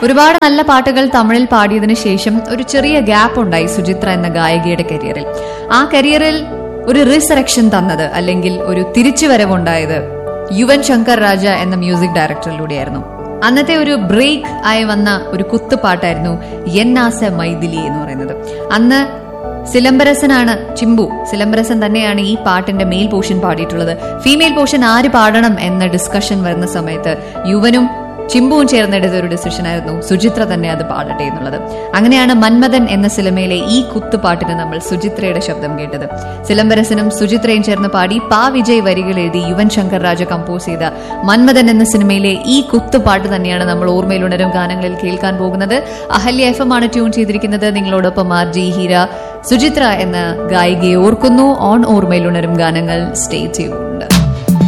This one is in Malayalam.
ഒരുപാട് നല്ല പാട്ടുകൾ തമിഴിൽ പാടിയതിനു ശേഷം ഒരു ചെറിയ ഗ്യാപ്പ് ഉണ്ടായി സുചിത്ര എന്ന ഗായികയുടെ കരിയറിൽ ആ കരിയറിൽ ഒരു റിസറക്ഷൻ തന്നത് അല്ലെങ്കിൽ ഒരു തിരിച്ചുവരവുണ്ടായത് യുവൻ ശങ്കർ രാജ എന്ന മ്യൂസിക് ഡയറക്ടറിലൂടെയായിരുന്നു അന്നത്തെ ഒരു ബ്രേക്ക് ആയി വന്ന ഒരു കുത്തുപാട്ടായിരുന്നു എന്നാസ മൈഥിലി എന്ന് പറയുന്നത് അന്ന് സിലംബരസനാണ് ചിമ്പു സിലംബരസൻ തന്നെയാണ് ഈ പാട്ടിന്റെ മെയിൽ പോർഷൻ പാടിയിട്ടുള്ളത് ഫീമെയിൽ പോർഷൻ ആര് പാടണം എന്ന ഡിസ്കഷൻ വരുന്ന സമയത്ത് യുവനും ചിമ്പുവും ചേർന്നെടുത്ത ഒരു ഡിസിഷൻ ആയിരുന്നു സുചിത്ര തന്നെ അത് പാടട്ടെ എന്നുള്ളത് അങ്ങനെയാണ് മന്മഥൻ എന്ന സിനിമയിലെ ഈ കുത്തുപാട്ടിന് നമ്മൾ സുചിത്രയുടെ ശബ്ദം കേട്ടത് സിലംബരസനും സുചിത്രയും ചേർന്ന് പാടി പാ വിജയ് വരികൾ എഴുതി യുവൻ ശങ്കർ രാജ കമ്പോസ് ചെയ്ത മന്മഥൻ എന്ന സിനിമയിലെ ഈ കുത്തുപാട്ട് തന്നെയാണ് നമ്മൾ ഓർമ്മയിൽ ഉണരും ഗാനങ്ങളിൽ കേൾക്കാൻ പോകുന്നത് അഹല്യ എഫ് എം ആണ് ട്യൂൺ ചെയ്തിരിക്കുന്നത് നിങ്ങളോടൊപ്പം ആർ ജി ഹീര സുചിത്ര എന്ന ഗായികയെ ഓർക്കുന്നു ഓൺ ഓർമ്മയിൽ ഉണരും ഗാനങ്ങൾ സ്റ്റേ ചെയ്യുന്നുണ്ട്